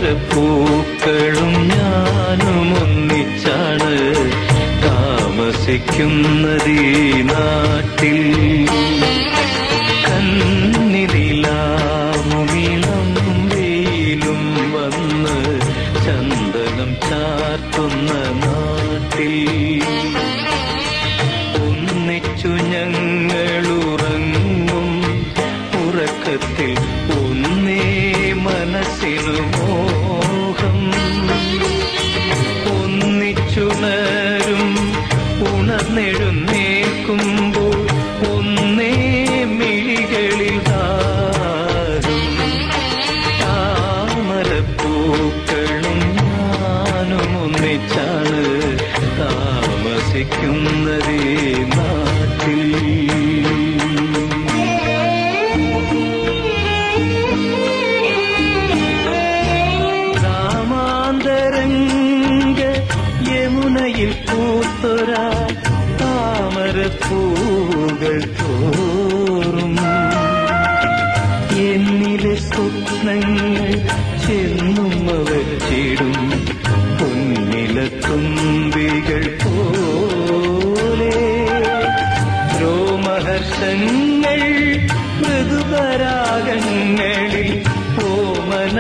താമരപ്പൂക്കളും ഞാനും ഒന്നിച്ചാണ് താമസിക്കുന്നത് ഈ നാട്ടിൽ കണ്ണിലാമുമിളം വെയിലും വന്ന് ചന്ദനം ചാർത്തുന്ന നാട്ടിൽ ഒന്നിച്ചു ഞങ്ങളുറങ്ങും ഉറക്കത്തിൽ ഒന്നേ മനസ്സിനു മോഹം ഒന്നിച്ചുണരും ഉണർന്നെഴുന്നേൽക്കുമ്പോൾ ഒന്നേ മിഴികളിൽ ദാഹം താമരപ്പൂക്കളും ഞാനും ഒന്നിച്ചാണ് താമസിക്കുന്നത് ഈ നാട്ടിൽ രാമാന്തരംഗ യമുനയിൽ പൂത്തൊരാ താമരപ്പൂകൾ തോറും എന്നിലെ സ്വപ്നങ്ങൾ ചെന്നും അവച്ചിടും പൊന്നിലത്തുമ്പികൾ പോലെ രോമഹർഷങ്ങൾ മൃദുപരാഗങ്ങളിൽ ഓമന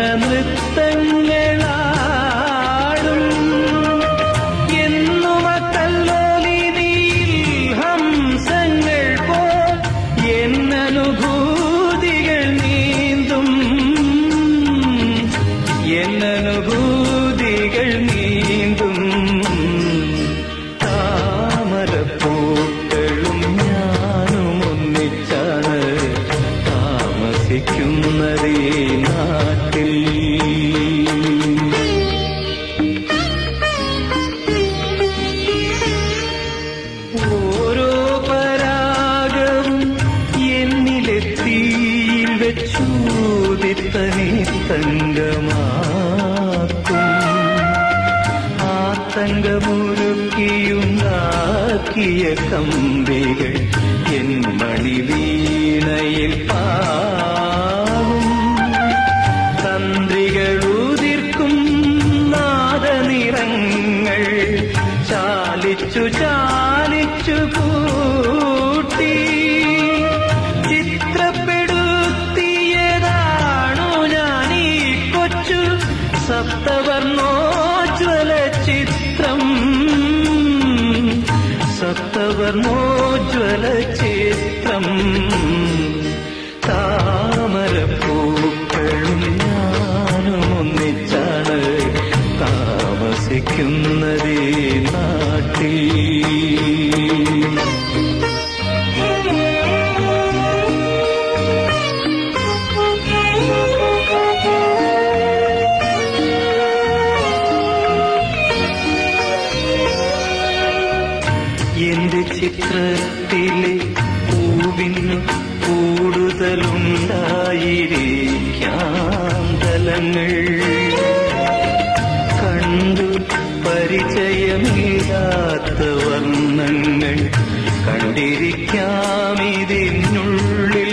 നൃത്തങ്ങളാടും എന്നുമക്കല്ലോലിനിയിൽ ഹംസങ്ങൾ പോൽ എന്നനുഭൂതികൾ നീന്തും എന്നനുഭൂതികൾ നീന്തും താമരപ്പൂക്കളും ഞാനും ഒന്നിച്ചാണ് താമസിക്കുന്നത് ഈ നാട്ടിൽ ഓരോ പരാഗവും എന്നിലെ തീയിൽ വെച്ചൂതിത്തനി തങ്കമാക്കും ആ തങ്കമുരുക്കിയുണ്ടാക്കിയ കമ്പികൾ എൻ മണിവീണയിൽ പാവും തന്ത്രികൾ ഉതിർക്കും നാദനിറങ്ങൾ ചാലിച്ചു ചാലിച്ചു കൂട്ടി ചിത്രപ്പെടുത്തിയതാണു ഞാൻ ഈ കൊച്ചു സപ്തവർണോജ്വല ചിത്രം സപ്തവർണോജ്വല ചിത്രം താമരപ്പൂക്കളും ഞാനും ഒന്നിച്ചാണ് താമസിക്കുന്നത് ഈ നാട്ടിൽ എന്റെ ചിത്രത്തിലെ പൂവിന് കൂടുതലുണ്ടായിരിക്കാം തലങ്ങൾ കണ്ടു പരിചയമില്ലാത്ത വർണ്ണങ്ങൾ കണ്ടിരിക്കാം ഇതിനുള്ളിൽ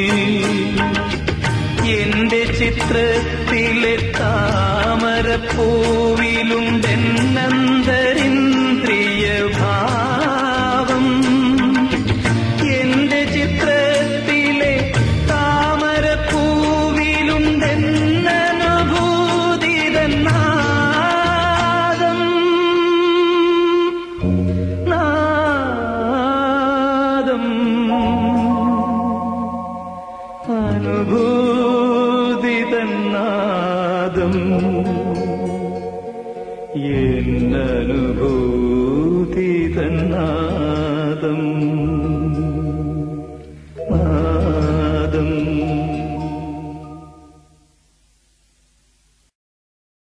എന്റെ ചിത്രത്തിലെ താമരപ്പൂവിലുണ്ടെന്നന്തരിന്ദ്രിയ ഭാവം എന്റെ ചിത്രത്തിലെ താമരപ്പൂവിലുണ്ടെന്നനുഭൂതിതന്നാദം നാദം അനുഭൂതിതന്നാദം എന്നനുഭൂതി